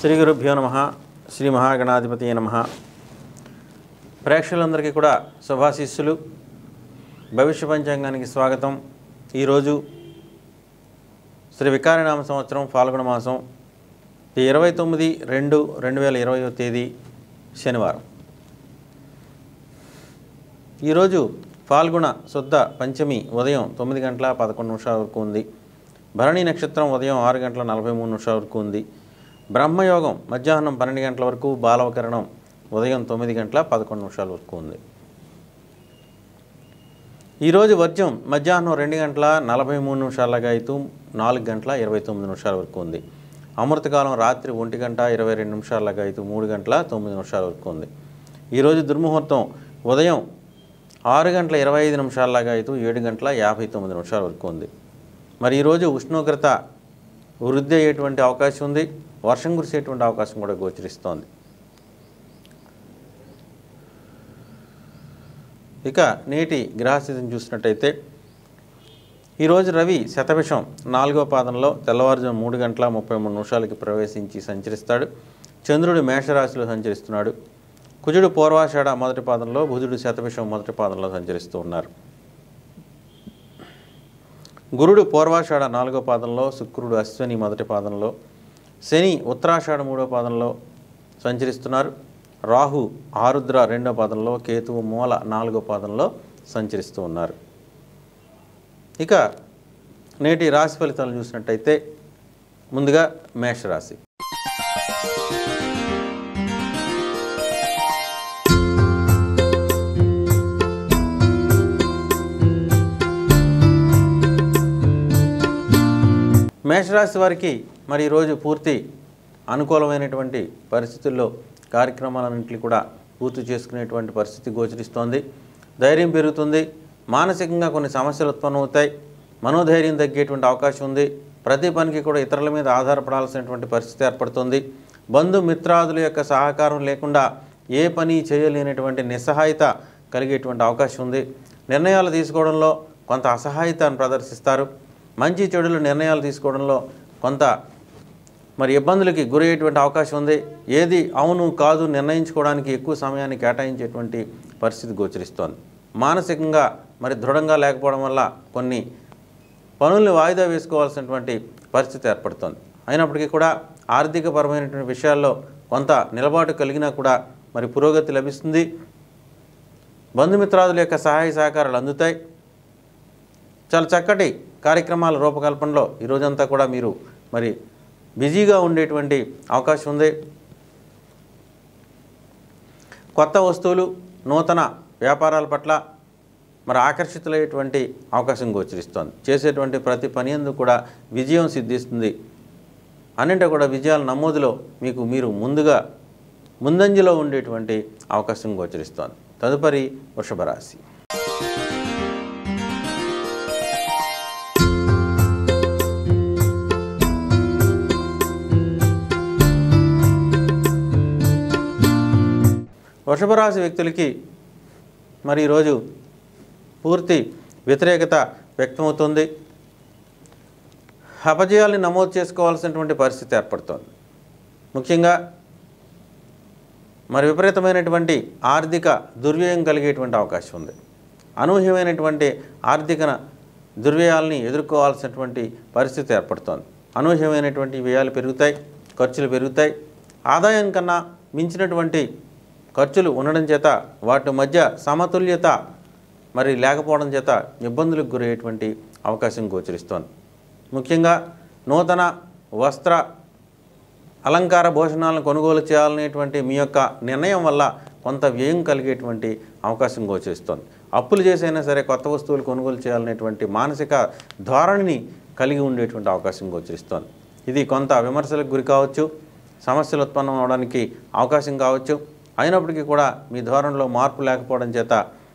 శ్రీ గురుభ్యో నమ శ్రీ మహాగణాధిపతి నమ ప్రేక్షకులందరికీ కూడా శుభాశీస్సులు భవిష్య పంచాంగానికి స్వాగతం ఈరోజు శ్రీ వికారనామ సంవత్సరం ఫాల్గుణ మాసం ఈ ఇరవై తొమ్మిది రెండు రెండు వేల ఇరవయో తేదీ శనివారం ఈరోజు ఫాల్గుణ శుద్ధ పంచమి ఉదయం తొమ్మిది గంటల పదకొండు నిమిషాల వరకు ఉంది భరణి నక్షత్రం ఉదయం ఆరు గంటల నలభై మూడు నిమిషాల వరకు ఉంది బ్రహ్మయోగం మధ్యాహ్నం పన్నెండు గంటల వరకు బాలవకరణం ఉదయం తొమ్మిది గంటల పదకొండు నిమిషాల వరకు ఉంది ఈరోజు వర్జం మధ్యాహ్నం రెండు గంటల నలభై మూడు నిమిషాలగా అయితే నాలుగు గంటల ఇరవై తొమ్మిది నిమిషాల వరకు ఉంది అమృతకాలం రాత్రి ఒంటి గంట ఇరవై రెండు నిమిషాలగా అయితే మూడు గంటల తొమ్మిది నిమిషాల వరకు ఉంది ఈరోజు దుర్ముహూర్తం ఉదయం ఆరు గంటల ఇరవై ఐదు నిమిషాలగా అయితే ఏడు గంటల యాభై తొమ్మిది నిమిషాల వరకు ఉంది మరి ఈరోజు ఉష్ణోగ్రత వృద్ధి అయ్యేటువంటి అవకాశం ఉంది వర్షం కురిసేటువంటి అవకాశం కూడా గోచరిస్తోంది ఇక నేటి గ్రహస్థితిని చూసినట్టయితే ఈరోజు రవి శతభిషం నాలుగో పాదంలో తెల్లవారుజాము మూడు గంటల ముప్పై మూడు నిమిషాలకి ప్రవేశించి సంచరిస్తాడు చంద్రుడు మేషరాశిలో సంచరిస్తున్నాడు కుజుడు పూర్వాషాఢ మొదటి పాదంలో బుధుడు శతభిషం మొదటి పాదంలో సంచరిస్తూ ఉన్నారు గురుడు పూర్వాషాఢ నాలుగో పాదంలో శుక్రుడు అశ్వని మొదటి పాదంలో శని ఉత్తరాషాఢ మూడో పాదంలో సంచరిస్తున్నారు రాహు ఆరుద్ర రెండో పాదంలో కేతువు మూల నాలుగో పాదంలో సంచరిస్తూ ఉన్నారు ఇక నేటి రాశి ఫలితాలు చూసినట్టయితే ముందుగా మేషరాశి మేషరాశి వారికి మరి ఈరోజు పూర్తి అనుకూలమైనటువంటి పరిస్థితుల్లో కార్యక్రమాలన్నింటినీ కూడా పూర్తి చేసుకునేటువంటి పరిస్థితి గోచరిస్తోంది ధైర్యం పెరుగుతుంది మానసికంగా కొన్ని సమస్యలు ఉత్పన్నమవుతాయి మనోధైర్యం తగ్గేటువంటి అవకాశం ఉంది ప్రతి పనికి కూడా ఇతరుల మీద ఆధారపడాల్సినటువంటి పరిస్థితి ఏర్పడుతుంది బంధుమిత్రాదుల యొక్క సహకారం లేకుండా ఏ పని చేయలేనటువంటి నిస్సహాయత కలిగేటువంటి అవకాశం ఉంది నిర్ణయాలు తీసుకోవడంలో కొంత అసహాయతను ప్రదర్శిస్తారు మంచి చెడులు నిర్ణయాలు తీసుకోవడంలో కొంత మరి ఇబ్బందులకి గురయ్యేటువంటి అవకాశం ఉంది ఏది అవును కాదు నిర్ణయించుకోవడానికి ఎక్కువ సమయాన్ని కేటాయించేటువంటి పరిస్థితి గోచరిస్తోంది మానసికంగా మరి దృఢంగా లేకపోవడం వల్ల కొన్ని పనుల్ని వాయిదా వేసుకోవాల్సినటువంటి పరిస్థితి ఏర్పడుతోంది అయినప్పటికీ కూడా ఆర్థికపరమైనటువంటి విషయాల్లో కొంత నిలబాటు కలిగినా కూడా మరి పురోగతి లభిస్తుంది బంధుమిత్రాదుల యొక్క సహాయ సహకారాలు అందుతాయి చాలా చక్కటి కార్యక్రమాల రూపకల్పనలో ఈ రోజంతా కూడా మీరు మరి బిజీగా ఉండేటువంటి అవకాశం ఉంది కొత్త వస్తువులు నూతన వ్యాపారాల పట్ల మరి ఆకర్షితులయ్యేటువంటి అవకాశం గోచరిస్తోంది చేసేటువంటి ప్రతి పని అందు కూడా విజయం సిద్ధిస్తుంది అన్నింటి కూడా విజయాల నమోదులో మీకు మీరు ముందుగా ముందంజలో ఉండేటువంటి అవకాశం గోచరిస్తోంది తదుపరి వృషభ రాశి వృషభ రాశి వ్యక్తులకి మరి ఈరోజు పూర్తి వ్యతిరేకత వ్యక్తమవుతుంది అపజయాల్ని నమోదు చేసుకోవాల్సినటువంటి పరిస్థితి ఏర్పడుతోంది ముఖ్యంగా మరి విపరీతమైనటువంటి ఆర్థిక దుర్వ్యయం కలిగేటువంటి అవకాశం ఉంది అనూహ్యమైనటువంటి ఆర్థిక దుర్వ్యయాల్ని ఎదుర్కోవాల్సినటువంటి పరిస్థితి ఏర్పడుతోంది అనూహ్యమైనటువంటి వ్యయాలు పెరుగుతాయి ఖర్చులు పెరుగుతాయి ఆదాయం కన్నా మించినటువంటి ఖర్చులు ఉండడం చేత వాటి మధ్య సమతుల్యత మరి లేకపోవడం చేత ఇబ్బందులకు గురయ్యేటువంటి అవకాశం గోచరిస్తోంది ముఖ్యంగా నూతన వస్త్ర అలంకార భోజనాలను కొనుగోలు చేయాలనేటువంటి మీ యొక్క నిర్ణయం వల్ల కొంత వ్యయం కలిగేటువంటి అవకాశం గోచరిస్తోంది అప్పులు చేసైనా సరే కొత్త వస్తువులు కొనుగోలు చేయాలనేటువంటి మానసిక ధోరణిని కలిగి ఉండేటువంటి అవకాశం గోచరిస్తోంది ఇది కొంత విమర్శలకు గురి కావచ్చు సమస్యలు ఉత్పన్నం అవడానికి అవకాశం కావచ్చు అయినప్పటికీ కూడా మీ ధోరణిలో మార్పు లేకపోవడం చేత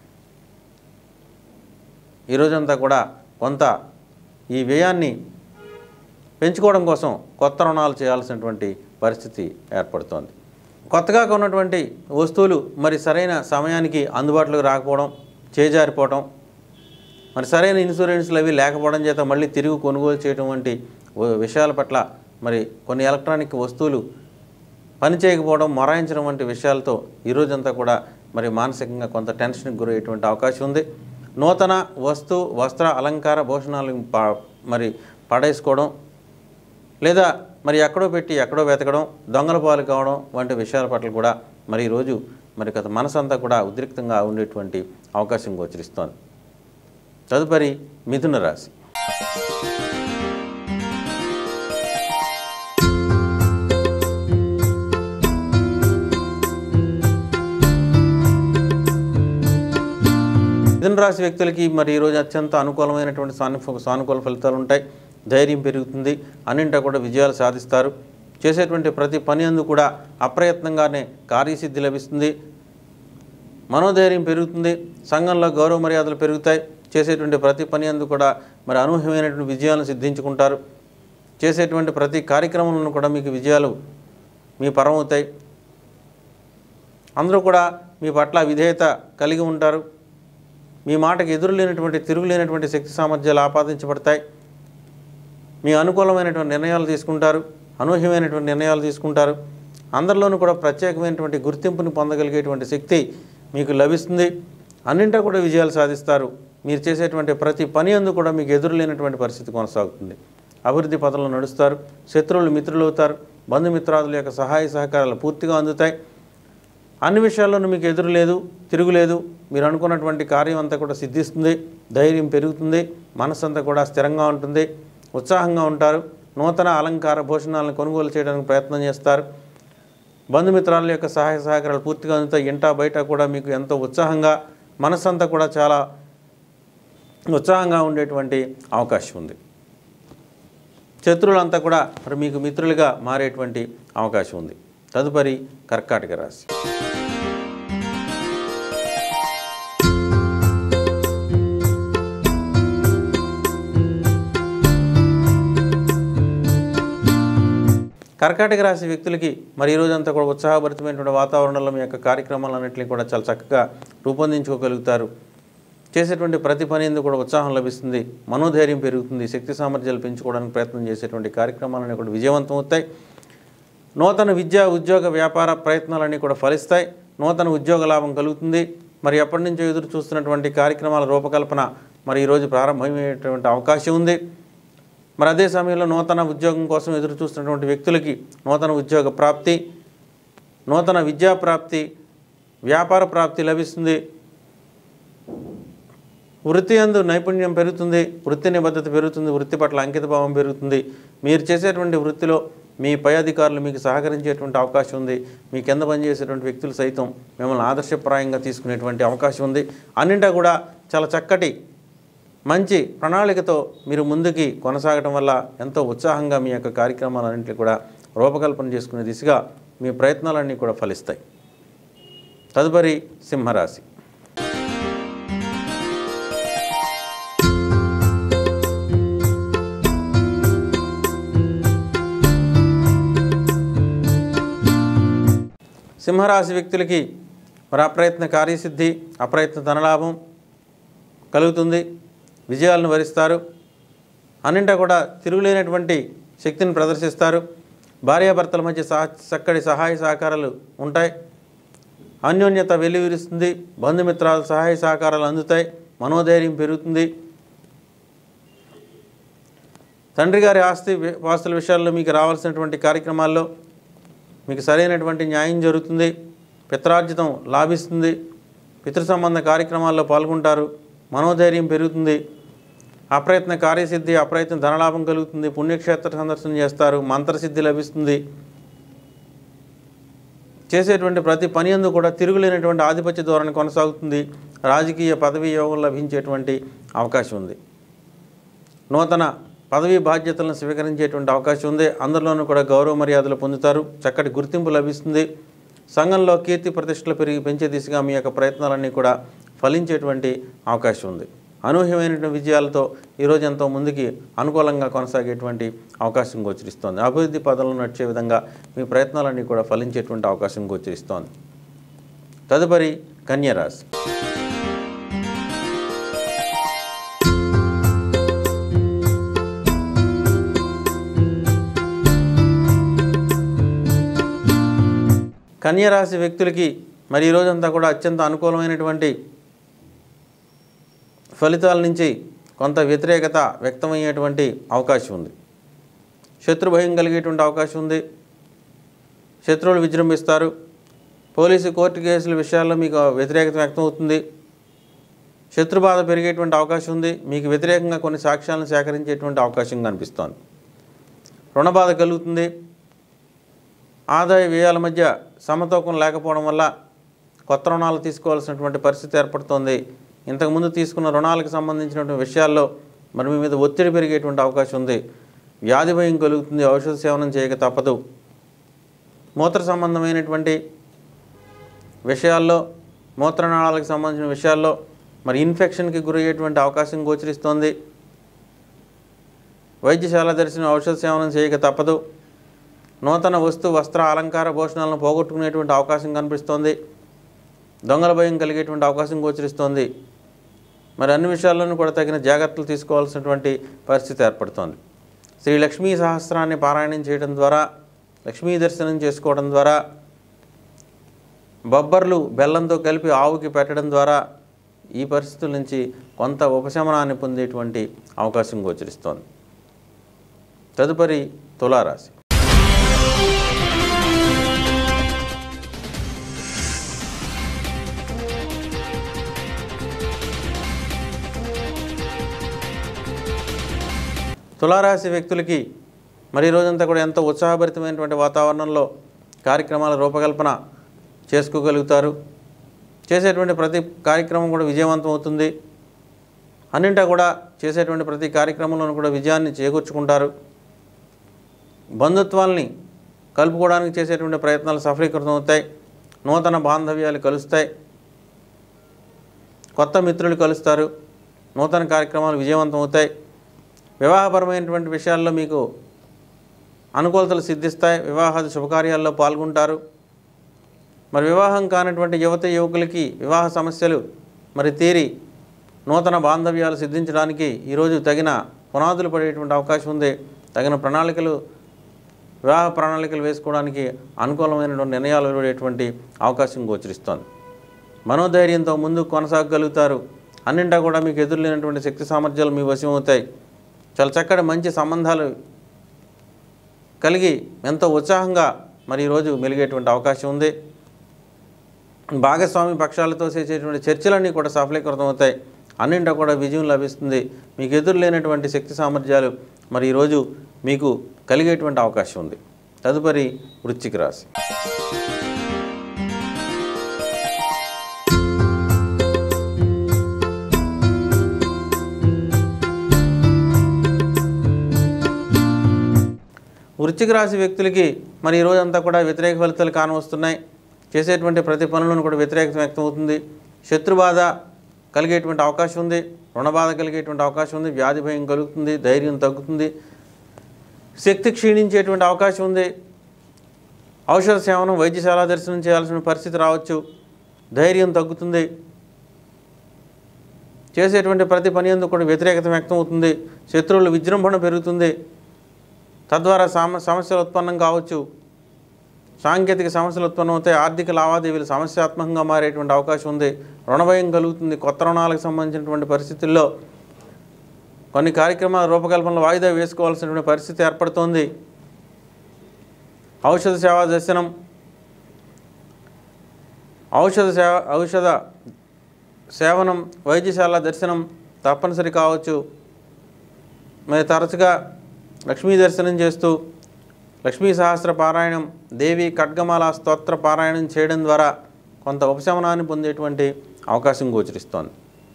ఈరోజంతా కూడా కొంత ఈ వ్యయాన్ని పెంచుకోవడం కోసం కొత్త రుణాలు చేయాల్సినటువంటి పరిస్థితి ఏర్పడుతోంది కొత్తగా కొన్నటువంటి వస్తువులు మరి సరైన సమయానికి అందుబాటులోకి రాకపోవడం చేజారిపోవడం మరి సరైన ఇన్సూరెన్స్లు అవి లేకపోవడం చేత మళ్ళీ తిరిగి కొనుగోలు చేయడం వంటి వ- విషయాల పట్ల మరి కొన్ని ఎలక్ట్రానిక్ వస్తువులు పని చేయకపోవడం మొరాయించడం వంటి విషయాలతో ఈ రోజంతా కూడా మరి మానసికంగా కొంత టెన్షన్కి గురయ్యేటువంటి అవకాశం ఉంది నూతన వస్తు వస్త్ర అలంకార భూషణాలు పా- మరి పడేసుకోవడం లేదా మరి ఎక్కడో పెట్టి ఎక్కడో వెతకడం దొంగల పాలు కావడం వంటి విషయాల పట్ల కూడా మరి ఈరోజు మరి గత మనసంతా కూడా ఉద్రిక్తంగా ఉండేటువంటి అవకాశం గోచరిస్తోంది తదుపరి మిథున రాశి మిథున రాశి వ్యక్తులకి మరి ఈరోజు అత్యంత అనుకూలమైనటువంటి సాను సానుకూల ఫలితాలు ఉంటాయి ధైర్యం పెరుగుతుంది అన్నింటా కూడా విజయాలు సాధిస్తారు చేసేటువంటి ప్రతి పని అందు కూడా అప్రయత్నంగానే కార్యసిద్ధి లభిస్తుంది మనోధైర్యం పెరుగుతుంది సంఘంలో గౌరవ మర్యాదలు పెరుగుతాయి చేసేటువంటి ప్రతి పని అందు కూడా మరి అనూహ్యమైనటువంటి విజయాలను సిద్ధించుకుంటారు చేసేటువంటి ప్రతి కార్యక్రమంలో కూడా మీకు విజయాలు మీ పరమవుతాయి అందరూ కూడా మీ పట్ల విధేయత కలిగి ఉంటారు మీ మాటకు ఎదురు లేనటువంటి తిరుగులేనటువంటి శక్తి సామర్థ్యాలు ఆపాదించబడతాయి మీ అనుకూలమైనటువంటి నిర్ణయాలు తీసుకుంటారు అనూహ్యమైనటువంటి నిర్ణయాలు తీసుకుంటారు అందరిలోనూ కూడా ప్రత్యేకమైనటువంటి గుర్తింపుని పొందగలిగేటువంటి శక్తి మీకు లభిస్తుంది అన్నింటా కూడా విజయాలు సాధిస్తారు మీరు చేసేటువంటి ప్రతి పని అందు కూడా మీకు ఎదురు లేనటువంటి పరిస్థితి కొనసాగుతుంది అభివృద్ధి పథంలో నడుస్తారు శత్రువులు మిత్రులు అవుతారు బంధుమిత్రాదుల యొక్క సహాయ సహకారాలు పూర్తిగా అందుతాయి అన్ని విషయాల్లోనూ మీకు ఎదురు లేదు తిరుగులేదు మీరు అనుకున్నటువంటి కార్యం అంతా కూడా సిద్ధిస్తుంది ధైర్యం పెరుగుతుంది మనసు అంతా కూడా స్థిరంగా ఉంటుంది ఉత్సాహంగా ఉంటారు నూతన అలంకార భూషణాలను కొనుగోలు చేయడానికి ప్రయత్నం చేస్తారు బంధుమిత్రాల యొక్క సహాయ సహకారాలు పూర్తిగా అందుతాయి ఇంటా బయట కూడా మీకు ఎంతో ఉత్సాహంగా మనసంతా కూడా చాలా ఉత్సాహంగా ఉండేటువంటి అవకాశం ఉంది శత్రువులంతా కూడా మరి మీకు మిత్రులుగా మారేటువంటి అవకాశం ఉంది తదుపరి కర్కాటక రాశి కర్కాటక రాశి వ్యక్తులకి మరి ఈ రోజంతా కూడా ఉత్సాహభరితమైనటువంటి వాతావరణంలో మీ యొక్క కార్యక్రమాలన్నింటినీ కూడా చాలా చక్కగా రూపొందించుకోగలుగుతారు చేసేటువంటి ప్రతి పని ఎందుకు కూడా ఉత్సాహం లభిస్తుంది మనోధైర్యం పెరుగుతుంది శక్తి సామర్థ్యాలు పెంచుకోవడానికి ప్రయత్నం చేసేటువంటి కార్యక్రమాలన్నీ కూడా విజయవంతం అవుతాయి నూతన విద్యా ఉద్యోగ వ్యాపార ప్రయత్నాలన్నీ కూడా ఫలిస్తాయి నూతన ఉద్యోగ లాభం కలుగుతుంది మరి ఎప్పటి నుంచో ఎదురు చూస్తున్నటువంటి కార్యక్రమాల రూపకల్పన మరి ఈరోజు ప్రారంభమయ్యేటువంటి అవకాశం ఉంది మరి అదే సమయంలో నూతన ఉద్యోగం కోసం ఎదురు చూస్తున్నటువంటి వ్యక్తులకి నూతన ఉద్యోగ ప్రాప్తి నూతన విద్యా ప్రాప్తి వ్యాపార ప్రాప్తి లభిస్తుంది వృత్తి అందు నైపుణ్యం పెరుగుతుంది వృత్తి నిబద్ధత పెరుగుతుంది వృత్తి పట్ల అంకితభావం పెరుగుతుంది మీరు చేసేటువంటి వృత్తిలో మీ పై అధికారులు మీకు సహకరించేటువంటి అవకాశం ఉంది మీ కింద పనిచేసేటువంటి వ్యక్తులు సైతం మిమ్మల్ని ఆదర్శప్రాయంగా తీసుకునేటువంటి అవకాశం ఉంది అన్నింటా కూడా చాలా చక్కటి మంచి ప్రణాళికతో మీరు ముందుకి కొనసాగడం వల్ల ఎంతో ఉత్సాహంగా మీ యొక్క కార్యక్రమాలన్నింటినీ కూడా రూపకల్పన చేసుకునే దిశగా మీ ప్రయత్నాలన్నీ కూడా ఫలిస్తాయి తదుపరి సింహరాశి సింహరాశి వ్యక్తులకి మరి అప్రయత్న కార్యసిద్ధి అప్రయత్న ధనలాభం కలుగుతుంది విజయాలను వరిస్తారు అన్నింటా కూడా తిరుగులేనటువంటి శక్తిని ప్రదర్శిస్తారు భార్యాభర్తల మధ్య సహ చక్కటి సహాయ సహకారాలు ఉంటాయి అన్యోన్యత వెల్లివిరుస్తుంది బంధుమిత్రాల సహాయ సహకారాలు అందుతాయి మనోధైర్యం పెరుగుతుంది తండ్రి గారి ఆస్తి వి- వాస్తుల విషయాల్లో మీకు రావాల్సినటువంటి కార్యక్రమాల్లో మీకు సరైనటువంటి న్యాయం జరుగుతుంది పిత్రార్జితం లాభిస్తుంది పితృ సంబంధ కార్యక్రమాల్లో పాల్గొంటారు మనోధైర్యం పెరుగుతుంది అప్రయత్న కార్యసిద్ధి అప్రయత్న ధనలాభం కలుగుతుంది పుణ్యక్షేత్ర సందర్శన చేస్తారు మంత్రసిద్ధి లభిస్తుంది చేసేటువంటి ప్రతి పని అందు కూడా తిరుగులేనటువంటి ఆధిపత్య ధోరణి కొనసాగుతుంది రాజకీయ పదవీ యోగం లభించేటువంటి అవకాశం ఉంది నూతన పదవీ బాధ్యతలను స్వీకరించేటువంటి అవకాశం ఉంది అందరిలోనూ కూడా గౌరవ మర్యాదలు పొందుతారు చక్కటి గుర్తింపు లభిస్తుంది సంఘంలో కీర్తి ప్రతిష్టలు పెరిగి పెంచే దిశగా మీ యొక్క ప్రయత్నాలన్నీ కూడా ఫలించేటువంటి అవకాశం ఉంది అనూహ్యమైనటువంటి విజయాలతో ఈరోజు ఎంతో ముందుకి అనుకూలంగా కొనసాగేటువంటి అవకాశం గోచరిస్తోంది అభివృద్ధి పదంలో నడిచే విధంగా మీ ప్రయత్నాలన్నీ కూడా ఫలించేటువంటి అవకాశం గోచరిస్తోంది తదుపరి కన్యరాశి కన్యరాశి వ్యక్తులకి మరి ఈ రోజంతా కూడా అత్యంత అనుకూలమైనటువంటి ఫలితాల నుంచి కొంత వ్యతిరేకత వ్యక్తమయ్యేటువంటి అవకాశం ఉంది శత్రు భయం కలిగేటువంటి అవకాశం ఉంది శత్రువులు విజృంభిస్తారు పోలీసు కోర్టు కేసుల విషయాల్లో మీకు వ్యతిరేకత వ్యక్తమవుతుంది శత్రుబాధ పెరిగేటువంటి అవకాశం ఉంది మీకు వ్యతిరేకంగా కొన్ని సాక్ష్యాలను సేకరించేటువంటి అవకాశం కనిపిస్తోంది రుణబాధ కలుగుతుంది ఆదాయ వ్యయాల మధ్య సమతూకం లేకపోవడం వల్ల కొత్త రుణాలు తీసుకోవాల్సినటువంటి పరిస్థితి ఏర్పడుతోంది ఇంతకుముందు తీసుకున్న రుణాలకు సంబంధించినటువంటి విషయాల్లో మరి మీ మీద ఒత్తిడి పెరిగేటువంటి అవకాశం ఉంది వ్యాధి భయం కలుగుతుంది ఔషధ సేవనం చేయక తప్పదు మూత్ర సంబంధమైనటువంటి విషయాల్లో మూత్రనాళాలకు సంబంధించిన విషయాల్లో మరి ఇన్ఫెక్షన్కి గురయ్యేటువంటి అవకాశం గోచరిస్తోంది వైద్యశాల దర్శనం ఔషధ సేవనం చేయక తప్పదు నూతన వస్తు వస్త్ర అలంకార భూషణాలను పోగొట్టుకునేటువంటి అవకాశం కనిపిస్తోంది దొంగల భయం కలిగేటువంటి అవకాశం గోచరిస్తోంది మరి అన్ని విషయాల్లోనూ కూడా తగిన జాగ్రత్తలు తీసుకోవాల్సినటువంటి పరిస్థితి ఏర్పడుతోంది శ్రీ లక్ష్మీ సహస్రాన్ని పారాయణం చేయడం ద్వారా లక్ష్మీ దర్శనం చేసుకోవడం ద్వారా బొబ్బర్లు బెల్లంతో కలిపి ఆవుకి పెట్టడం ద్వారా ఈ పరిస్థితుల నుంచి కొంత ఉపశమనాన్ని పొందేటువంటి అవకాశం గోచరిస్తోంది తదుపరి తులారాశి తులారాశి వ్యక్తులకి మరి ఈ రోజంతా కూడా ఎంతో ఉత్సాహభరితమైనటువంటి వాతావరణంలో కార్యక్రమాల రూపకల్పన చేసుకోగలుగుతారు చేసేటువంటి ప్రతి కార్యక్రమం కూడా విజయవంతం అవుతుంది అన్నింటా కూడా చేసేటువంటి ప్రతి కార్యక్రమంలోనూ కూడా విజయాన్ని చేకూర్చుకుంటారు బంధుత్వాల్ని కలుపుకోవడానికి చేసేటువంటి ప్రయత్నాలు సఫలీకృతం అవుతాయి నూతన బాంధవ్యాలు కలుస్తాయి కొత్త మిత్రులు కలుస్తారు నూతన కార్యక్రమాలు విజయవంతం అవుతాయి వివాహపరమైనటువంటి విషయాల్లో మీకు అనుకూలతలు సిద్ధిస్తాయి వివాహాది శుభకార్యాల్లో పాల్గొంటారు మరి వివాహం కానటువంటి యువత యువకులకి వివాహ సమస్యలు మరి తీరి నూతన బాంధవ్యాలు సిద్ధించడానికి ఈరోజు తగిన పునాదులు పడేటువంటి అవకాశం ఉంది తగిన ప్రణాళికలు వివాహ ప్రణాళికలు వేసుకోవడానికి అనుకూలమైనటువంటి నిర్ణయాలు వెలువడేటువంటి అవకాశం గోచరిస్తోంది మనోధైర్యంతో ముందుకు కొనసాగగలుగుతారు అన్నింటా కూడా మీకు ఎదురులేనటువంటి శక్తి సామర్థ్యాలు మీ వశం అవుతాయి చాలా చక్కటి మంచి సంబంధాలు కలిగి ఎంతో ఉత్సాహంగా మరి ఈరోజు మెలిగేటువంటి అవకాశం ఉంది భాగస్వామి పక్షాలతో చేసేటువంటి చర్చలన్నీ కూడా సఫలీకృతం అవుతాయి అన్నింటా కూడా విజయం లభిస్తుంది మీకు ఎదురు లేనటువంటి శక్తి సామర్థ్యాలు మరి ఈరోజు మీకు కలిగేటువంటి అవకాశం ఉంది తదుపరి వృశ్చిక రాశి వృశ్చిక రాశి వ్యక్తులకి మరి ఈ రోజంతా కూడా వ్యతిరేక ఫలితాలు కానవస్తున్నాయి చేసేటువంటి ప్రతి పనులను కూడా వ్యతిరేకత వ్యక్తమవుతుంది శత్రుబాధ కలిగేటువంటి అవకాశం ఉంది రుణబాధ కలిగేటువంటి అవకాశం ఉంది వ్యాధి భయం కలుగుతుంది ధైర్యం తగ్గుతుంది శక్తి క్షీణించేటువంటి అవకాశం ఉంది ఔషధ సేవనం వైద్యశాల దర్శనం చేయాల్సిన పరిస్థితి రావచ్చు ధైర్యం తగ్గుతుంది చేసేటువంటి ప్రతి పని ఎందుకు కూడా వ్యతిరేకత వ్యక్తమవుతుంది శత్రువుల విజృంభణ పెరుగుతుంది తద్వారా సమ సమస్యలు ఉత్పన్నం కావచ్చు సాంకేతిక సమస్యలు ఉత్పన్నమవుతాయి ఆర్థిక లావాదేవీలు సమస్యాత్మకంగా మారేటువంటి అవకాశం ఉంది రుణభయం కలుగుతుంది కొత్త రుణాలకు సంబంధించినటువంటి పరిస్థితుల్లో కొన్ని కార్యక్రమాల రూపకల్పనలో వాయిదా వేసుకోవాల్సినటువంటి పరిస్థితి ఏర్పడుతోంది ఔషధ సేవా దర్శనం ఔషధ సేవ ఔషధ సేవనం వైద్యశాల దర్శనం తప్పనిసరి కావచ్చు మరి తరచుగా లక్ష్మీ దర్శనం చేస్తూ లక్ష్మీ సహస్ర పారాయణం దేవి ఖడ్గమాల స్తోత్ర పారాయణం చేయడం ద్వారా కొంత ఉపశమనాన్ని పొందేటువంటి అవకాశం గోచరిస్తోంది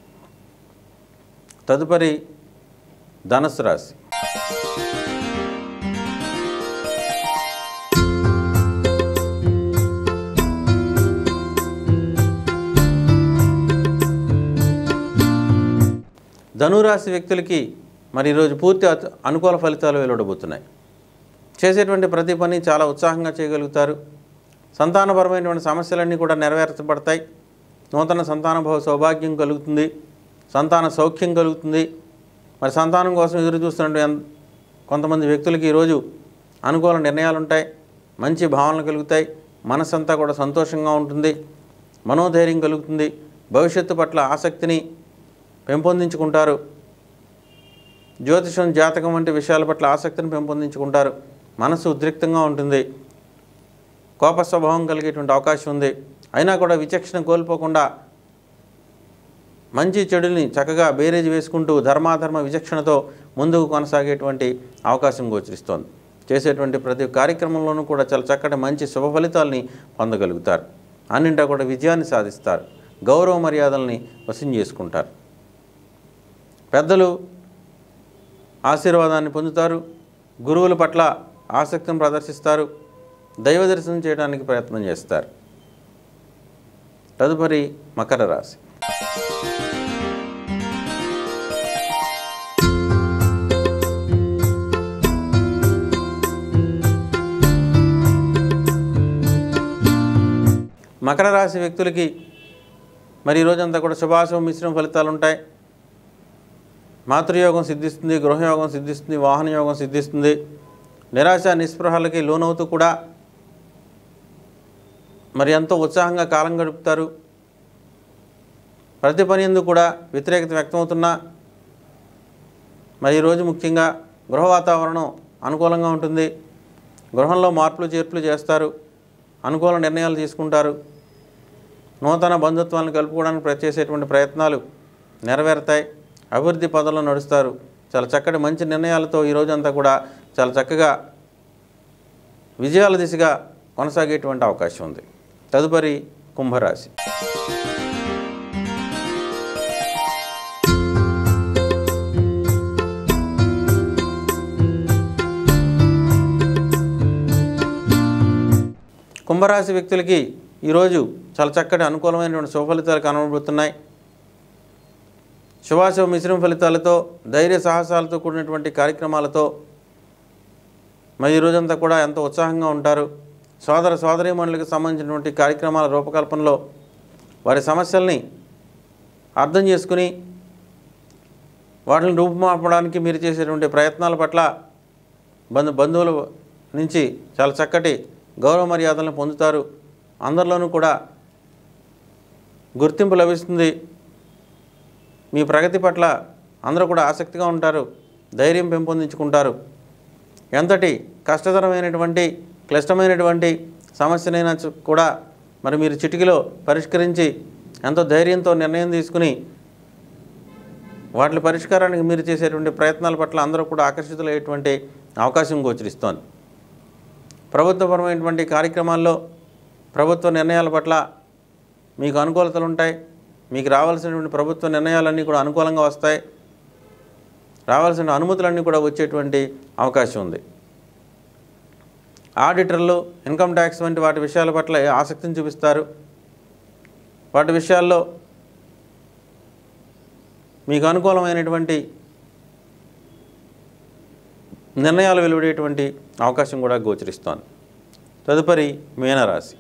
తదుపరి ధనుసు రాశి ధనురాశి వ్యక్తులకి మరి ఈరోజు పూర్తి అత- అనుకూల ఫలితాలు వెలువడబోతున్నాయి చేసేటువంటి ప్రతి పని చాలా ఉత్సాహంగా చేయగలుగుతారు సంతానపరమైనటువంటి సమస్యలన్నీ కూడా నెరవేర్చబడతాయి నూతన సంతానభవ సౌభాగ్యం కలుగుతుంది సంతాన సౌఖ్యం కలుగుతుంది మరి సంతానం కోసం ఎదురు చూస్తున్నటువంటి ఎన్- కొంతమంది వ్యక్తులకి ఈరోజు అనుకూల నిర్ణయాలు ఉంటాయి మంచి భావనలు కలుగుతాయి మనసంతా కూడా సంతోషంగా ఉంటుంది మనోధైర్యం కలుగుతుంది భవిష్యత్తు పట్ల ఆసక్తిని పెంపొందించుకుంటారు జ్యోతిషం జాతకం వంటి విషయాల పట్ల ఆసక్తిని పెంపొందించుకుంటారు మనసు ఉద్రిక్తంగా ఉంటుంది కోప స్వభావం కలిగేటువంటి అవకాశం ఉంది అయినా కూడా విచక్షణ కోల్పోకుండా మంచి చెడుని చక్కగా బేరేజ్ వేసుకుంటూ ధర్మాధర్మ విచక్షణతో ముందుకు కొనసాగేటువంటి అవకాశం గోచరిస్తోంది చేసేటువంటి ప్రతి కార్యక్రమంలోనూ కూడా చాలా చక్కటి మంచి శుభ ఫలితాలని పొందగలుగుతారు అన్నింటా కూడా విజయాన్ని సాధిస్తారు గౌరవ మర్యాదల్ని వశం చేసుకుంటారు పెద్దలు ఆశీర్వాదాన్ని పొందుతారు గురువుల పట్ల ఆసక్తిని ప్రదర్శిస్తారు దైవ దర్శనం చేయడానికి ప్రయత్నం చేస్తారు తదుపరి మకర రాశి మకర రాశి వ్యక్తులకి మరి ఈ రోజంతా కూడా శుభాశుభ మిశ్రమ ఫలితాలు ఉంటాయి మాతృయోగం సిద్ధిస్తుంది గృహయోగం సిద్ధిస్తుంది వాహన యోగం సిద్ధిస్తుంది నిరాశ నిస్పృహలకి లోనవుతూ కూడా మరి ఎంతో ఉత్సాహంగా కాలం గడుపుతారు ప్రతి పని ఎందు కూడా వ్యతిరేకత వ్యక్తమవుతున్నా మరి ఈరోజు ముఖ్యంగా గృహ వాతావరణం అనుకూలంగా ఉంటుంది గృహంలో మార్పులు చేర్పులు చేస్తారు అనుకూల నిర్ణయాలు తీసుకుంటారు నూతన బంధుత్వాలను కలుపుకోవడానికి ప్ర- చేసేటువంటి ప్రయత్నాలు నెరవేరుతాయి అభివృద్ధి పదంలో నడుస్తారు చాలా చక్కటి మంచి నిర్ణయాలతో ఈ రోజంతా కూడా చాలా చక్కగా విజయాల దిశగా కొనసాగేటువంటి అవకాశం ఉంది తదుపరి కుంభరాశి కుంభరాశి వ్యక్తులకి ఈరోజు చాలా చక్కటి అనుకూలమైనటువంటి శుభ ఫలితాలు కనబడుతున్నాయి శుభాశుభ మిశ్రమ ఫలితాలతో ధైర్య సాహసాలతో కూడినటువంటి కార్యక్రమాలతో మరి ఈ రోజంతా కూడా ఎంతో ఉత్సాహంగా ఉంటారు సోదర సోదరీమణులకు సంబంధించినటువంటి కార్యక్రమాల రూపకల్పనలో వారి సమస్యల్ని అర్థం చేసుకుని వాటిని రూపుమాపడానికి మీరు చేసేటువంటి ప్రయత్నాల పట్ల బంధు బంధువుల నుంచి చాలా చక్కటి గౌరవ మర్యాదలను పొందుతారు అందరిలోనూ కూడా గుర్తింపు లభిస్తుంది మీ ప్రగతి పట్ల అందరూ కూడా ఆసక్తిగా ఉంటారు ధైర్యం పెంపొందించుకుంటారు ఎంతటి కష్టతరమైనటువంటి క్లిష్టమైనటువంటి సమస్యనైనా చు- కూడా మరి మీరు చిటికలో పరిష్కరించి ఎంతో ధైర్యంతో నిర్ణయం తీసుకుని వాటి పరిష్కారానికి మీరు చేసేటువంటి ప్రయత్నాల పట్ల అందరూ కూడా ఆకర్షితులయ్యేటువంటి అవకాశం గోచరిస్తోంది ప్రభుత్వపరమైనటువంటి కార్యక్రమాల్లో ప్రభుత్వ నిర్ణయాల పట్ల మీకు అనుకూలతలు ఉంటాయి మీకు రావాల్సినటువంటి ప్రభుత్వ నిర్ణయాలన్నీ కూడా అనుకూలంగా వస్తాయి రావాల్సిన అనుమతులన్నీ కూడా వచ్చేటువంటి అవకాశం ఉంది ఆడిటర్లు ఇన్కమ్ ట్యాక్స్ వంటి వాటి విషయాల పట్ల ఆసక్తిని చూపిస్తారు వాటి విషయాల్లో మీకు అనుకూలమైనటువంటి నిర్ణయాలు వెలువడేటువంటి అవకాశం కూడా గోచరిస్తోంది తదుపరి మీనరాశి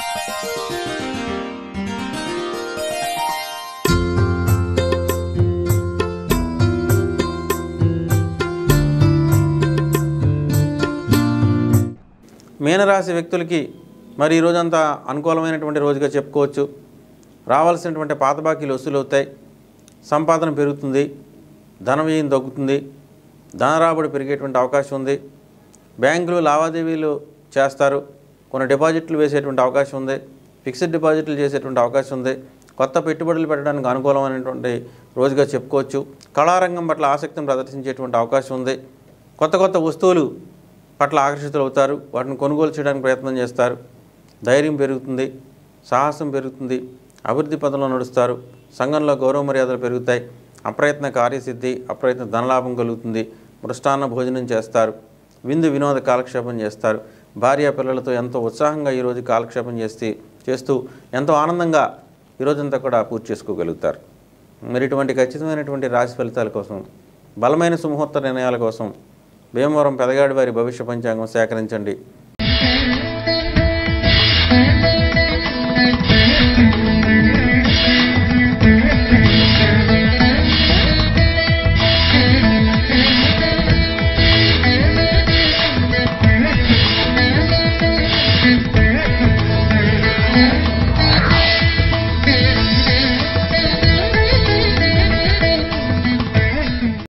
మీనరాశి వ్యక్తులకి మరి ఈ రోజంతా అనుకూలమైనటువంటి రోజుగా చెప్పుకోవచ్చు రావాల్సినటువంటి పాత బాకీలు వసూలు అవుతాయి సంపాదన పెరుగుతుంది ధన వ్యయం తగ్గుతుంది ధన రాబడి పెరిగేటువంటి అవకాశం ఉంది బ్యాంకులు లావాదేవీలు చేస్తారు కొన్ని డిపాజిట్లు వేసేటువంటి అవకాశం ఉంది ఫిక్స్డ్ డిపాజిట్లు చేసేటువంటి అవకాశం ఉంది కొత్త పెట్టుబడులు పెట్టడానికి అనుకూలమైనటువంటి రోజుగా చెప్పుకోవచ్చు కళారంగం పట్ల ఆసక్తిని ప్రదర్శించేటువంటి అవకాశం ఉంది కొత్త కొత్త వస్తువులు పట్ల ఆకర్షితులు అవుతారు వాటిని కొనుగోలు చేయడానికి ప్రయత్నం చేస్తారు ధైర్యం పెరుగుతుంది సాహసం పెరుగుతుంది అభివృద్ధి పదంలో నడుస్తారు సంఘంలో గౌరవ మర్యాదలు పెరుగుతాయి అప్రయత్న కార్యసిద్ధి అప్రయత్న ధనలాభం కలుగుతుంది మృష్టాన్న భోజనం చేస్తారు విందు వినోద కాలక్షేపం చేస్తారు భార్య పిల్లలతో ఎంతో ఉత్సాహంగా ఈరోజు కాలక్షేపం చేస్తే చేస్తూ ఎంతో ఆనందంగా ఈరోజంతా కూడా పూర్తి చేసుకోగలుగుతారు మరి ఇటువంటి ఖచ్చితమైనటువంటి రాశి ఫలితాల కోసం బలమైన సుముహూర్త నిర్ణయాల కోసం భీమవరం పెదగాడి వారి భవిష్య పంచాంగం సేకరించండి